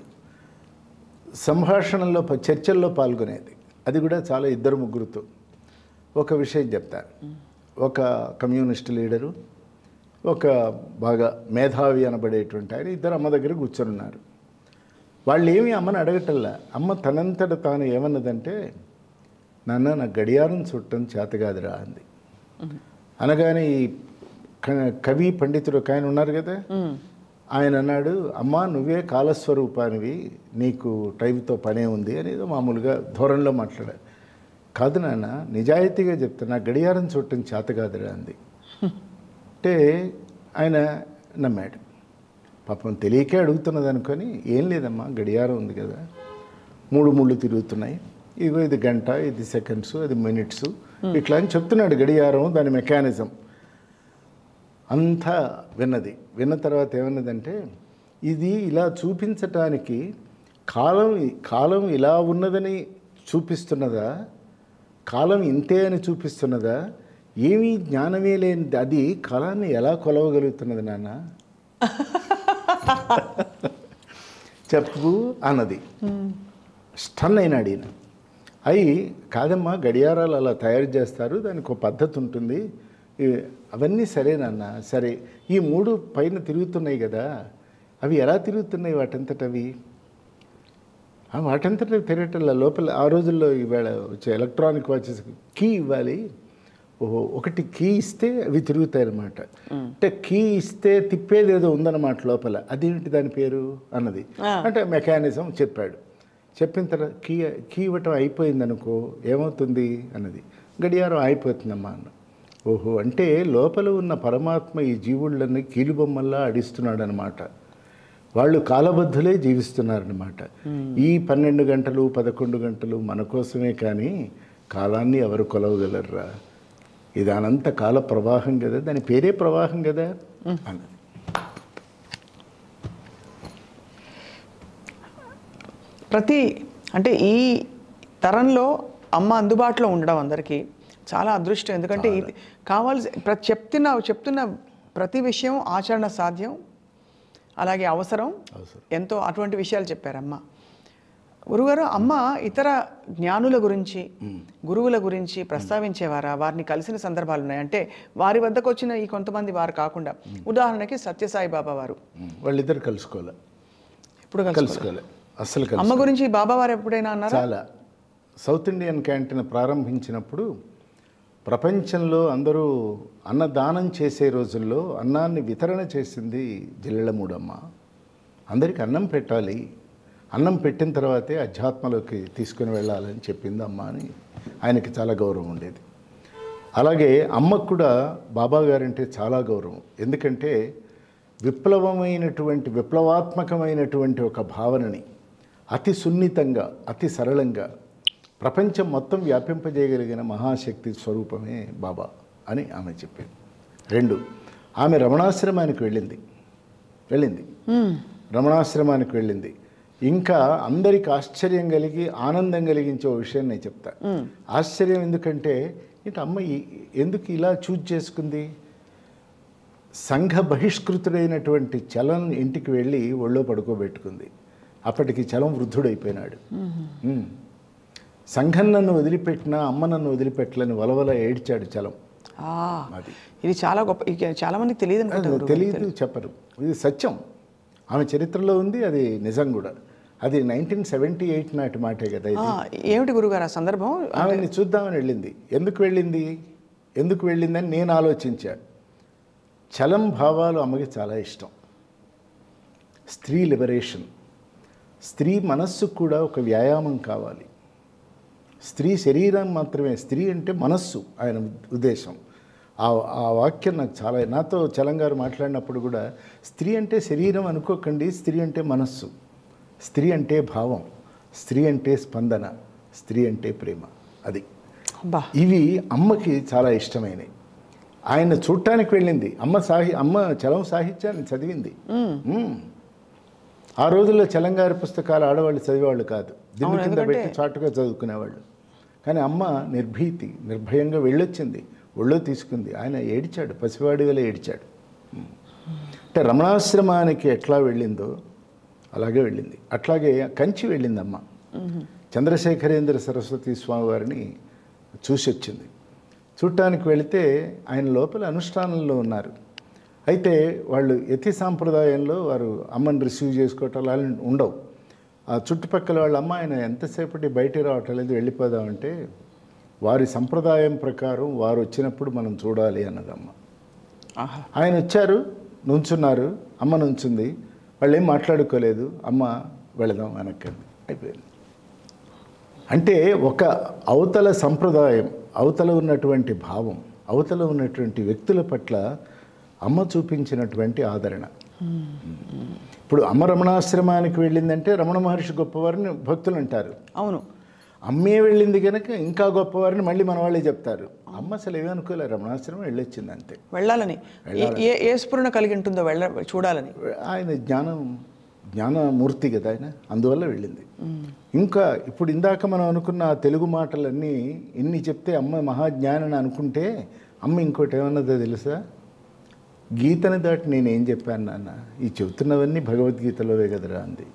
సంభాషణల్లో ప- చర్చల్లో పాల్గొనేది అది కూడా చాలా ఇద్దరు ముగ్గురుతో ఒక విషయం చెప్తాను ఒక కమ్యూనిస్ట్ లీడరు ఒక బాగా మేధావి అనబడేటువంటి ఆయన ఇద్దరు అమ్మ దగ్గర కూర్చొని ఉన్నారు వాళ్ళు ఏమీ అమ్మని అడగటల్లా అమ్మ తనంతట తాను ఏమన్నదంటే నాన్న నాకు గడియారం చుట్టం చేతగాదురా అంది అనగానే ఈ క- కవి పండితుడు ఒక ఆయన ఉన్నారు కదా ఆయన అన్నాడు అమ్మా నువ్వే కాలస్వరూపానివి నీకు టైంతో పనే ఉంది అనేది మామూలుగా ధోరణిలో మాట్లాడారు కాదు నాన్న నిజాయితీగా చెప్తా నా గడియారం చుట్టం చేత కాదురా అంది అంటే ఆయన నమ్మాడు పాపం తెలియకే అడుగుతున్నది అనుకొని ఏం లేదమ్మా గడియారం ఉంది కదా మూడు ముళ్ళు తిరుగుతున్నాయి ఇగో ఇది గంట ఇది సెకండ్స్ అది మినిట్స్ ఇట్లా అని చెప్తున్నాడు గడియారం దాని మెకానిజం అంతా విన్నది విన్న తర్వాత ఏమన్నదంటే ఇది ఇలా చూపించటానికి కాలం కాలం ఇలా ఉన్నదని చూపిస్తున్నదా కాలం ఇంతే అని చూపిస్తున్నదా ఏమీ జ్ఞానమే లేని అది కాలాన్ని ఎలా కొలవగలుగుతున్నది నాన్న చెప్పు అన్నది స్టన్ అయినాడు ఈయన అయి కాదమ్మా గడియారాలు అలా తయారు చేస్తారు దానికి ఒక పద్ధతి ఉంటుంది ఈ- అవన్నీ సరేనన్న సరే ఈ మూడు పైన తిరుగుతున్నాయి కదా అవి ఎలా తిరుగుతున్నాయి వాటంతట అవి ఆ వాటంతట తిరగటంలో లోపల ఆ రోజుల్లో ఈవేళ వచ్చే ఎలక్ట్రానిక్ వాచెస్ కీ ఇవ్వాలి ఓహో ఒకటి కీ ఇస్తే అవి తిరుగుతాయి అన్నమాట అంటే కీ ఇస్తే తిప్పేది ఏదో ఉందన్నమాట లోపల అదేంటి దాని పేరు అన్నది అంటే మెకానిజం చెప్పాడు చెప్పిన తర్వాత కీ కీ ఇవ్వటం అయిపోయింది అనుకో ఏమవుతుంది అన్నది గడియారం అయిపోతుందమ్మా అన్న ఓహో అంటే లోపల ఉన్న పరమాత్మ ఈ జీవుళ్ళని కీలుబొమ్మల్లా అడిస్తున్నాడు అనమాట వాళ్ళు కాలబద్ధులే జీవిస్తున్నారనమాట ఈ పన్నెండు గంటలు పదకొండు గంటలు మన కోసమే కానీ కాలాన్ని ఎవరు కొలవగలరురా ఇది అనంత కాల ప్రవాహం కదా దాని పేరే ప్రవాహం కదా అన్నది ప్రతి అంటే ఈ తరంలో అమ్మ అందుబాటులో ఉండడం అందరికీ చాలా అదృష్టం ఎందుకంటే ఇది కావాల్సి ప్రతి చెప్తున్న చెప్తున్న ప్రతి విషయం ఆచరణ సాధ్యం అలాగే అవసరం ఎంతో అటువంటి విషయాలు చెప్పారమ్మ గురుగారు అమ్మ ఇతర జ్ఞానుల గురించి గురువుల గురించి ప్రస్తావించేవారా వారిని కలిసిన సందర్భాలు ఉన్నాయి అంటే వారి వద్దకు వచ్చిన ఈ కొంతమంది వారు కాకుండా ఉదాహరణకి సత్యసాయి బాబా వారు వాళ్ళిద్దరు కలుసుకోలే ఇప్పుడు కలిసి కలుసుకోలే అస్సలు అమ్మ కలుసుకోలే గురించి బాబా వారు ఎప్పుడైనా అన్నారా చాలా సౌత్ ఇండియన్ క్యాంటీన్ ప్రారంభించినప్పుడు ప్రపంచంలో అందరూ అన్నదానం చేసే రోజుల్లో అన్నాన్ని వితరణ చేసింది జిల్లెళ్ళమూడమ్మ అందరికి అన్నం పెట్టాలి అన్నం పెట్టిన తర్వాతే అధ్యాత్మలోకి తీసుకుని వెళ్ళాలని చెప్పింది అమ్మ అని ఆయనకి చాలా గౌరవం ఉండేది అలాగే అమ్మకు కూడా బాబా గారంటే చాలా గౌరవం ఎందుకంటే విప్లవమైనటువంటి విప్లవాత్మకమైనటువంటి ఒక భావనని అతి సున్నితంగా అతి సరళంగా ప్రపంచం మొత్తం వ్యాపింపజేయగలిగిన మహాశక్తి స్వరూపమే బాబా అని ఆమె చెప్పింది రెండు ఆమె రమణాశ్రమానికి వెళ్ళింది వెళ్ళింది రమణాశ్రమానికి వెళ్ళింది ఇంకా అందరికి ఆశ్చర్యం కలిగి ఆనందం కలిగించే ఒక విషయం నేను చెప్తా ఆశ్చర్యం ఎందుకంటే ఇటు అమ్మ ఈ- ఎందుకు ఇలా చూజ్ చేసుకుంది సంఘ బహిష్కృతుడైనటువంటి చలం ఇంటికి వెళ్ళి ఒళ్ళో పడుకోబెట్టుకుంది అప్పటికి చలం వృద్ధుడైపోయినాడు ఉమ్. సంఘం నన్ను వదిలిపెట్టినా అమ్మ నన్ను వదిలిపెట్టలని వలవల ఏడ్చాడు చలం ఆ, అది ఇది చాలా గొప్ప ఇక చాలా మందికి తెలియదు అనుకుంటా అది గురువు. తెలియదు చెప్పరు ఇది సత్యం ఆమె చరిత్రలో ఉంది అది నిజం కూడా అది నైన్టీన్ సెవెంటీ ఎయిట్ నాటి మాటే కదా ఆ, ఇది ఏమిటి గురుగారు ఆ సందర్భం ఆమెని చూద్దామని వెళ్ళింది ఎందుకు వెళ్ళింది ఎందుకు వెళ్ళిందని నేను ఆలోచించా చలం భావాలు అమ్మకి చాలా ఇష్టం స్త్రీ లిబరేషన్ స్త్రీ మనస్సు కూడా ఒక వ్యాయామం కావాలి స్త్రీ శరీరం మాత్రమే స్త్రీ అంటే మనస్సు ఆయన ఉద్దేశం ఆ ఆ వాక్యం నాకు చాలా నాతో చలంగారు మాట్లాడినప్పుడు కూడా స్త్రీ అంటే శరీరం అనుకోకండి స్త్రీ అంటే మనస్సు స్త్రీ అంటే భావం స్త్రీ అంటే స్పందన స్త్రీ అంటే ప్రేమ అది అబ్బా ఇవి అమ్మకి చాలా ఇష్టమైనవి ఆయన చూడటానికి వెళ్ళింది అమ్మ సాహి అమ్మ చలం సాహిత్యాన్ని చదివింది మ్మ్. ఆ రోజుల్లో చలంగారి పుస్తకాలు ఆడవాళ్ళు చదివేవాళ్ళు కాదు దిల్లు అవును, కింద ఎందుకంటే- పెట్టి చాటుగా చదువుకునేవాళ్ళు కానీ అమ్మ నిర్భీతి నిర్భయంగా వెళ్ళొచ్చింది ఒళ్ళో తీసుకుంది ఆయన ఏడిచాడు పసివాడి వల్ల ఏడిచాడు మ్మ్. అంటే రమణాశ్రమానికి ఎట్లా వెళ్ళిందో అలాగే వెళ్ళింది అట్లాగే కంచి వెళ్ళింది అమ్మ చంద్రశేఖరేంద్ర సరస్వతి స్వామి వారిని చూసి వచ్చింది చూడటానికి వెళితే ఆయన లోపల అనుష్ఠానంలో ఉన్నారు అయితే వాళ్ళు యతి సాంప్రదాయంలో వారు అమ్మని రిసీవ్ చేసుకోవటం అలా ఉండవు ఆ చుట్టుపక్కల వాళ్ళ అమ్మ ఆయన ఎంతసేపటి బయటికి రావటం లేదు వెళ్ళిపోదామంటే వారి సంప్రదాయం ప్రకారం వారు వచ్చినప్పుడు మనం చూడాలి అన్నదమ్మ ఆహా ఆయన వచ్చారు నుంచున్నారు అమ్మ నుంచుంది వాళ్ళు ఏం మాట్లాడుకోలేదు అమ్మ వెళదాం వెనక్కండి అయిపోయింది అంటే ఒక అవతల సంప్రదాయం అవతల ఉన్నటువంటి భావం అవతల ఉన్నటువంటి వ్యక్తుల పట్ల అమ్మ చూపించినటువంటి ఆదరణ ఇప్పుడు అమ్మ రమణాశ్రమానికి వెళ్ళిందంటే రమణ మహర్షి గొప్పవారిని భక్తులు అంటారు అవును అమ్మే వెళ్ళింది కనుక ఇంకా గొప్పవారిని మళ్ళీ మన వాళ్ళే చెప్తారు అమ్మ అసలు ఏమనుకోలే రమణాశ్రమం వెళ్ళొచ్చింది అంతే వెళ్ళాలని ఏ- ఏ ఏ స్ఫురణ కలిగి ఉంటుందో వెళ్ళ చూడాలని ఆయన జ్ఞానం జ్ఞానమూర్తి కదా ఆయన అందువల్ల వెళ్ళింది ఇంకా ఇప్పుడు ఇందాక మనం అనుకున్న ఆ తెలుగు మాటలన్నీ ఇన్ని చెప్తే అమ్మ మహాజ్ఞానని అనుకుంటే అమ్మ ఇంకోటి ఏమన్నదో తెలుసా గీతని దాటి నేనేం చెప్పాను నాన్న ఈ చెబుతున్నవన్నీ భగవద్గీతలోవే కదరా అంది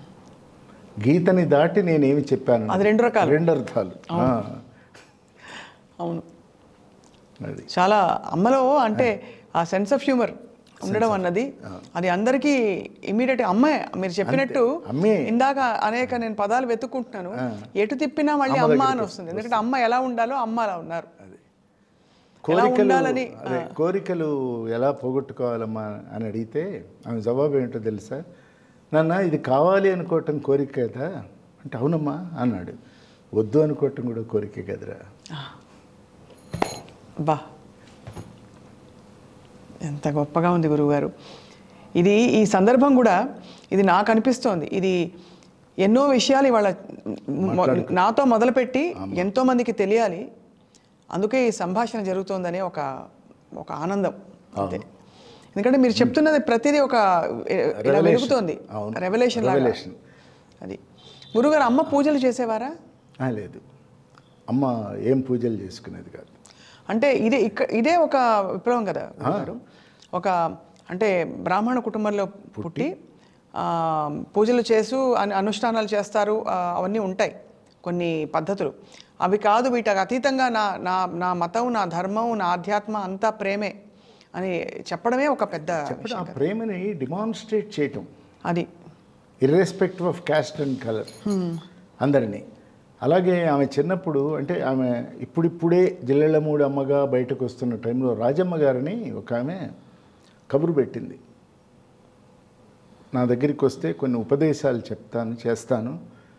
గీతని దాటి నేనేమి చెప్పాను అది రెండు రకాలు. రెండు అర్థాలు ఆ. అవును అది చాలా అమ్మలో అంటే ఆ సెన్స్ ఆఫ్ హ్యూమర్ ఉండడం అన్నది అది అందరికీ ఇమీడియట్ అమ్మే మీరు చెప్పినట్టు అమ్మే. ఇందాక అనేక నేను పదాలు వెతుక్కుంటున్నాను ఎటు తిప్పినా మళ్ళీ అమ్మ అని వస్తుంది ఎందుకంటే అమ్మ ఎలా ఉండాలో అమ్మ అలా ఉన్నారు ఎలా కోరికలు ఉండాలని, అదే కోరికలు ఎలా పోగొట్టుకోవాలమ్మా అని అడిగితే ఆమె జవాబు ఏంటో తెలుసా నాన్న ఇది కావాలి అనుకోవటం కోరిక కదా అంటే అవునమ్మా అన్నాడు వద్దు అనుకోవటం కూడా కోరిక కదరా బా ఎంత గొప్పగా ఉంది గురువుగారు ఇది ఈ సందర్భం కూడా ఇది నాకు అనిపిస్తోంది ఇది ఎన్నో విషయాలు ఇవాళ మొ- నాతో మొదలుపెట్టి ఎంతో మందికి తెలియాలి అందుకే ఈ సంభాషణ జరుగుతోందనే ఒక ఒక ఆనందం అంతే ఎందుకంటే మీరు చెప్తున్నది ప్రతిదీ ఒక ఎ- ఇలా Revelation. వెలుగుతోంది అవును. రెవల్యూషన్ లాగా Revelation. అది గురుగారు అమ్మ పూజలు చేసేవారా ఆ, లేదు అమ్మ ఏం పూజలు చేసుకునేది కాదు అంటే ఇదే ఇక్క ఇదే ఒక విప్లవం కదా గురుగారు ఒక అంటే బ్రాహ్మణ కుటుంబంలో పుట్టి ఆ, పూజలు చేసు అను- అనుష్ఠానాలు చేస్తారు ఆ, అవన్నీ ఉంటాయి కొన్ని పద్ధతులు అవి కాదు వీటికి అతీతంగా నా నా నా మతం నా ధర్మం నా ఆధ్యాత్మ అంతా ప్రేమే అని చెప్పడమే ఒక పెద్ద చెప్పడం ఆ ప్రేమని డిమాన్స్ట్రేట్ చేయటం అది irrespective of caste and colour అందరినీ అలాగే ఆమె చిన్నప్పుడు అంటే ఆమె ఇప్పుడిప్పుడే జిల్లెళ్ళమూడి అమ్మగా బయటకు వస్తున్న టైంలో రాజమ్మ గారిని ఒక ఆమె కబురు పెట్టింది నా దగ్గరికి వస్తే కొన్ని ఉపదేశాలు చెప్తాను చేస్తాను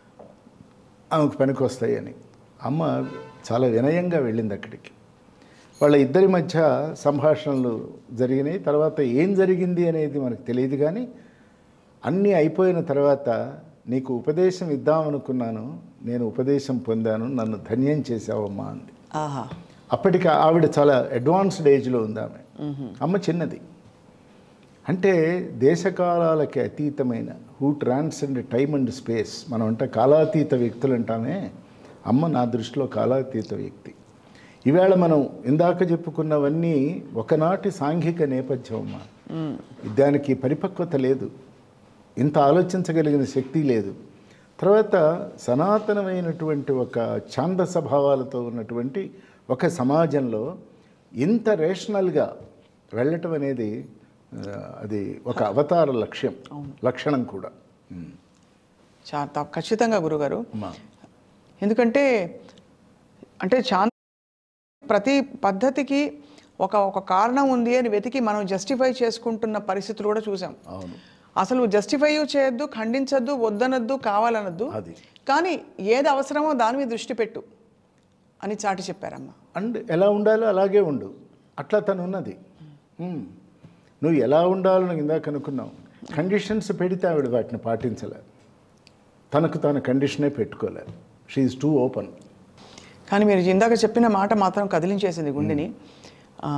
ఆమెకు పనికి వస్తాయని అమ్మ చాలా వినయంగా వెళ్ళింది అక్కడికి వాళ్ళ ఇద్దరి మధ్య సంభాషణలు జరిగినాయి తర్వాత ఏం జరిగింది అనేది మనకు తెలియదు కానీ అన్నీ అయిపోయిన తర్వాత నీకు ఉపదేశం ఇద్దామనుకున్నాను నేను ఉపదేశం పొందాను నన్ను ధన్యం చేశావమ్మా అంది ఆహా అప్పటికి ఆవిడ చాలా అడ్వాన్స్డ్ ఏజ్లో ఉంది ఆమె అమ్మ చిన్నది అంటే దేశకాలాలకి అతీతమైన who transcend time and space మనం అంటే కాలాతీత వ్యక్తులు అంటామే అమ్మ నా దృష్టిలో కాలాతీత వ్యక్తి ఈవేళ మనం ఇందాక చెప్పుకున్నవన్నీ ఒకనాటి సాంఘిక నేపథ్యం అమ్మ దానికి పరిపక్వత లేదు ఇంత ఆలోచించగలిగిన శక్తి లేదు తర్వాత సనాతనమైనటువంటి ఒక ఛాందస భావాలతో ఉన్నటువంటి ఒక సమాజంలో ఇంత రేషనల్గా వెళ్ళటం అనేది ఆ, అది ఒక అవతార లక్ష్యం లక్షణం కూడా ఉమ్. చాలా త- ఖచ్చితంగా గురుగారు అమ్మా ఎందుకంటే అంటే చాలా ప్రతి పద్ధతికి ఒక ఒక కారణం ఉంది అని వెతికి మనం జస్టిఫై చేసుకుంటున్న పరిస్థితులు కూడా చూసాం అవును అసలు జస్టిఫై చేయొద్దు ఖండించొద్దు వద్దనొద్దు కావాలనొద్దు అది. కానీ ఏది అవసరమో దాని మీద దృష్టి పెట్టు అని చాటి చెప్పారమ్మ అండ్ ఎలా ఉండాలో అలాగే ఉండు అట్లా తను ఉన్నది ఉమ్. నువ్వు ఎలా ఉండాలో నాకు ఇందాక అనుకున్నావు కండిషన్స్ పెడితే ఆవిడ వాటిని పాటించలే తనకు తాను కండిషనే పెట్టుకోలే షీఈ్ టూ ఓపెన్ కానీ మీరు ఇందాక చెప్పిన మాట మాత్రం కదిలించేసింది గుండెని ఆ,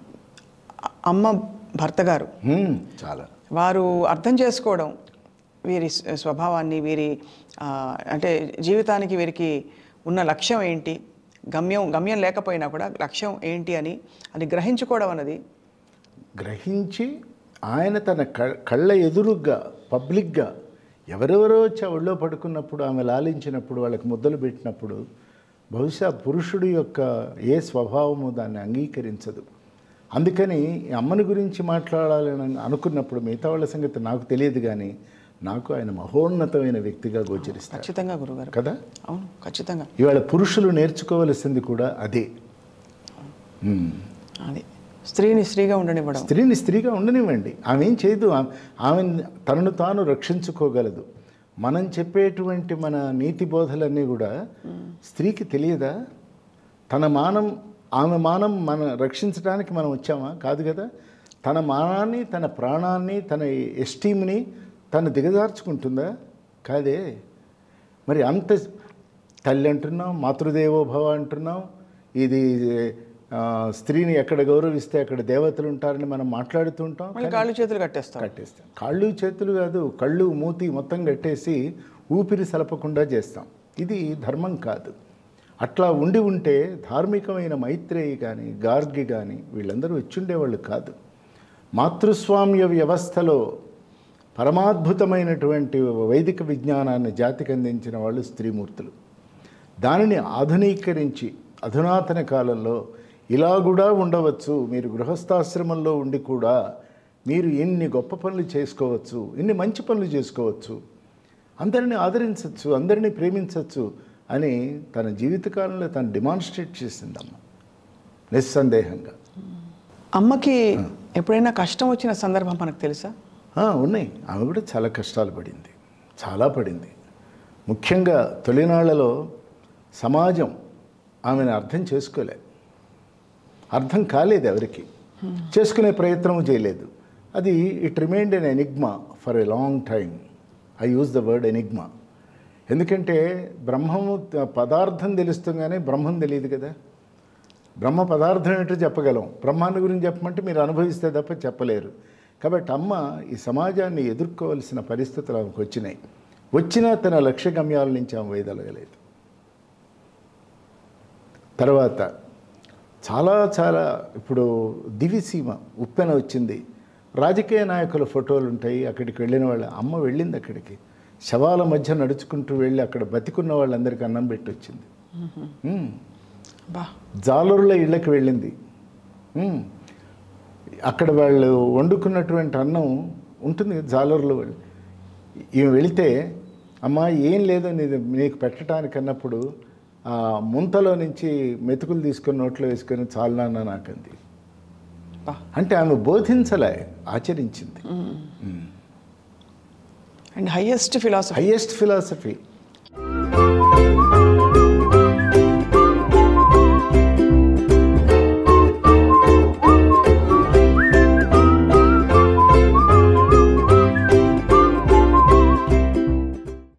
అమ్మ భర్త గారు చాలా వారు అర్థం చేసుకోవడం వీరి స్వ- స్వభావాన్ని వీరి ఆ, అంటే జీవితానికి వీరికి ఉన్న లక్ష్యం ఏంటి గమ్యం గమ్యం లేకపోయినా కూడా లక్ష్యం ఏంటి అని అది గ్రహించుకోవడం అన్నది గ్రహించి ఆయన తన క- కళ్ళ ఎదురుగ్గా పబ్లిక్గా ఎవరెవరో వచ్చి ఆ ఒళ్ళో పడుకున్నప్పుడు ఆమె లాలించినప్పుడు వాళ్ళకి ముద్దలు పెట్టినప్పుడు బహుశా పురుషుడి యొక్క ఏ స్వభావము దాన్ని అంగీకరించదు అందుకని ఈ అమ్మని గురించి మాట్లాడాలని అనుకున్నప్పుడు మిగతా వాళ్ళ సంగతి నాకు తెలియదు కానీ నాకు ఆయన మహోన్నతమైన వ్యక్తిగా గోచరిస్తాడు ఖచ్చితంగా గురుగారు కదా అవును ఖచ్చితంగా ఇవాళ పురుషులు నేర్చుకోవలసింది కూడా అదే ఉమ్. అది స్త్రీని స్త్రీగా ఉండనివ్వడం స్త్రీని స్త్రీగా ఉండనివ్వండి ఆమె ఏం చేయదు ఆమె ఆమె తనను తాను రక్షించుకోగలదు మనం చెప్పేటువంటి మన నీతి బోధలన్నీ కూడా స్త్రీకి తెలియదా తన మానం ఆమె మానం మన రక్షించడానికి మనం వచ్చామా కాదు కదా తన మానాన్ని తన ప్రాణాన్ని తన ఎస్టీమ్ని తను దిగజార్చుకుంటుందా కాదే మరి అంత తల్లి అంటున్నాం మాతృదేవో భవ అంటున్నాం ఇది ఆ, స్త్రీని ఎక్కడ గౌరవిస్తే అక్కడ దేవతలు ఉంటారని మనం మాట్లాడుతూ ఉంటాం మళ్ళీ కాళ్ళు చేతులు కట్టేస్తాం కట్టేస్తాం కాళ్ళు చేతులు కాదు కళ్ళు మూతి మొత్తం కట్టేసి ఊపిరి సలపకుండా చేస్తాం ఇది ధర్మం కాదు అట్లా ఉండి ఉంటే ధార్మికమైన మైత్రేయి కానీ గార్గి కానీ వీళ్ళందరూ వచ్చుండేవాళ్ళు కాదు మాతృస్వామ్య వ్యవస్థలో పరమాద్భుతమైనటువంటి వైదిక విజ్ఞానాన్ని జాతికి అందించిన వాళ్ళు స్త్రీమూర్తులు దానిని ఆధునీకరించి అధునాతన కాలంలో ఇలా కూడా ఉండవచ్చు మీరు గృహస్థాశ్రమంలో ఉండి కూడా మీరు ఎన్ని గొప్ప పనులు చేసుకోవచ్చు ఎన్ని మంచి పనులు చేసుకోవచ్చు అందరినీ ఆదరించవచ్చు అందరినీ ప్రేమించవచ్చు అని తన జీవితకాలంలో తను డిమాన్స్ట్రేట్ చేసిందమ్మ నిస్సందేహంగా అమ్మకి ఎప్పుడైనా కష్టం వచ్చిన సందర్భం మనకు తెలుసా ఆ, ఉన్నాయి ఆమె కూడా చాలా కష్టాలు పడింది చాలా పడింది ముఖ్యంగా తొలినాళ్లలో సమాజం ఆమెను అర్థం చేసుకోలే అర్థం కాలేదు ఎవరికి చేసుకునే ప్రయత్నం చేయలేదు అది it remind an enigma for a long time I use the word enigma ఎందుకంటే బ్రహ్మము పదార్థం తెలుస్తుంగానే బ్రహ్మం తెలియదు కదా బ్రహ్మ పదార్థం ఏంటో చెప్పగలం బ్రహ్మాన్ని గురించి చెప్పమంటే మీరు అనుభవిస్తే తప్ప చెప్పలేరు కాబట్టి అమ్మ ఈ సమాజాన్ని ఎదుర్కోవాల్సిన పరిస్థితులు ఆమెకు వచ్చినాయి వచ్చినా తన లక్ష్య గమ్యాల నుంచి ఆమె వైదొలగలేదు తర్వాత చాలా చాలా ఇప్పుడు దివిసీమ ఉప్పెన వచ్చింది రాజకీయ నాయకుల ఫోటోలు ఉంటాయి అక్కడికి వెళ్ళిన వాళ్ళ అమ్మ వెళ్ళింది అక్కడికి శవాల మధ్య నడుచుకుంటూ వెళ్ళి అక్కడ బతికున్న వాళ్ళందరికీ అన్నం పెట్టి వచ్చింది మ్మ్. బా జాలరుల ఇళ్ళకి వెళ్ళింది మ్మ్. అక్కడ వాళ్ళు వండుకున్నటువంటి అన్నం ఉంటుంది కదా జాలరులు వాళ్ళు ఈమె వెళితే అమ్మా ఏం లేదు నీది నీకు పెట్టడానికి అన్నప్పుడు ఆ ముంతలో నుంచి మెతుకులు తీసుకొని నోట్లో వేసుకొని చాలు నాన్న నాకంది బా అంటే ఆమె బోధించలే ఆచరించింది and highest philosophy highest philosophy